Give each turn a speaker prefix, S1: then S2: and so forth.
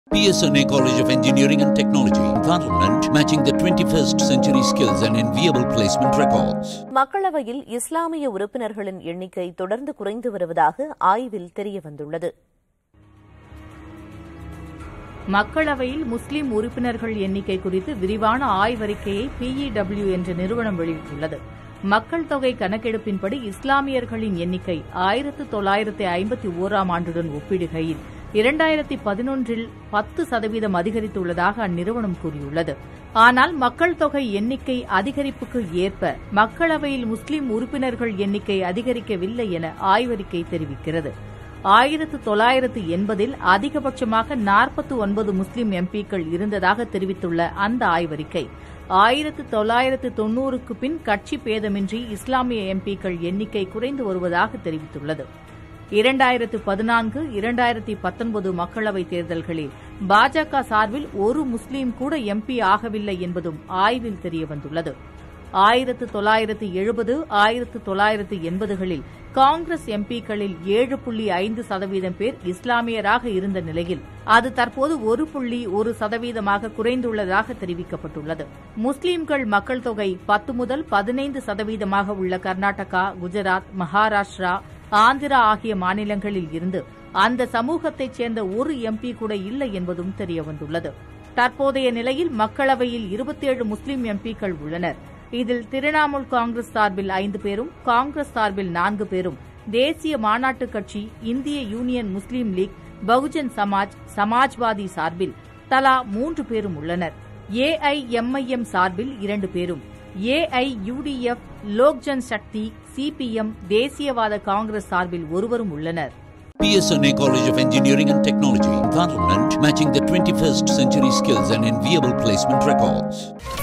S1: PSNA College of Engineering and Technology, Parliament, matching the 21st century skills and enviable placement records.
S2: மக்களவையில் இஸ்லாமிய உறுப்பினர்களின் எண்ணிக்கை தொடர்ந்து குறைந்து வருவதாக ஆய்வில் தெரியவந்துள்ளது
S3: மக்களவையில் முஸ்லிம் உறுப்பினர்கள் எண்ணிக்கை குறித்து விரிவான ஆய்வறிக்கையை பிஇடபிள்யூ என்ற நிறுவனம் வெளியிட்டுள்ளது மக்கள் தொகை கணக்கெடுப்பின்படி இஸ்லாமியர்களின் எண்ணிக்கை ஆயிரத்து தொள்ளாயிரத்து ஐம்பத்தி ஓராம் ஆண்டுடன் ஒப்பிடுகையில் இரண்டாயிரத்தி பதினொன்றில் பத்து சதவீதம் அதிகரித்துள்ளதாக அந்நிறுவனம் கூறியுள்ளது ஆனால் மக்கள் தொகை எண்ணிக்கை அதிகரிப்புக்கு ஏற்ப மக்களவையில் முஸ்லிம் உறுப்பினர்கள் எண்ணிக்கை அதிகரிக்கவில்லை என ஆய்வறிக்கை தெரிவிக்கிறது ஆயிரத்து தொள்ளாயிரத்து எண்பதில் அதிகபட்சமாக நாற்பத்தி ஒன்பது முஸ்லிம் எம்பிக்கள் இருந்ததாக தெரிவித்துள்ள அந்த ஆய்வறிக்கை ஆயிரத்து தொள்ளாயிரத்து தொன்னூறுக்கு பின் கட்சி பேதமின்றி இஸ்லாமிய எம்பிக்கள் எண்ணிக்கை குறைந்து வருவதாக தெரிவித்துள்ளது இரண்டாயிரத்து பதினான்கு இரண்டாயிரத்தி பத்தொன்பது மக்களவைத் தேர்தல்களில் பாஜக சார்பில் ஒரு முஸ்லீம் கூட எம்பி ஆகவில்லை என்பதும் ஆய்வில் தெரியவந்துள்ளது ஆயிரத்து தொள்ளாயிரத்து எழுபது ஆயிரத்து தொள்ளாயிரத்து எண்பதுகளில் காங்கிரஸ் எம்பிக்களில் ஏழு புள்ளி ஐந்து சதவீதம் பேர் இஸ்லாமியராக இருந்த நிலையில் அது தற்போது ஒரு புள்ளி ஒரு சதவீதமாக குறைந்துள்ளதாக தெரிவிக்கப்பட்டுள்ளது முஸ்லிம்கள் மக்கள் தொகை பத்து முதல் பதினைந்து சதவீதமாக உள்ள கர்நாடகா குஜராத் மகாராஷ்டிரா ஆந்திரா ஆகிய மாநிலங்களில் இருந்து அந்த சமூகத்தைச் சேர்ந்த ஒரு எம்பி கூட இல்லை என்பதும் தெரியவந்துள்ளது தற்போதைய நிலையில் மக்களவையில் இருபத்தேழு முஸ்லிம் எம்பிக்கள் உள்ளனர் இதில் திரிணாமுல் காங்கிரஸ் சார்பில் ஐந்து பேரும் காங்கிரஸ் சார்பில் நான்கு பேரும் தேசிய மாநாட்டுக் கட்சி இந்திய யூனியன் முஸ்லீம் லீக் பகுஜன் சமாஜ் சமாஜ்வாதி சார்பில் தலா மூன்று பேரும் உள்ளனர் ஏஐஎம்ஐஎம் சார்பில் இரண்டு பேரும் ஏஐயுடிஎஃப் லோக்ஜன் சக்தி சிபிஎம் தேசியவாத காங்கிரஸ் சார்பில் ஒருவரும் உள்ளனர்
S1: PSNA College of Engineering and Technology, Parliament, matching the 21st century skills and enviable placement records.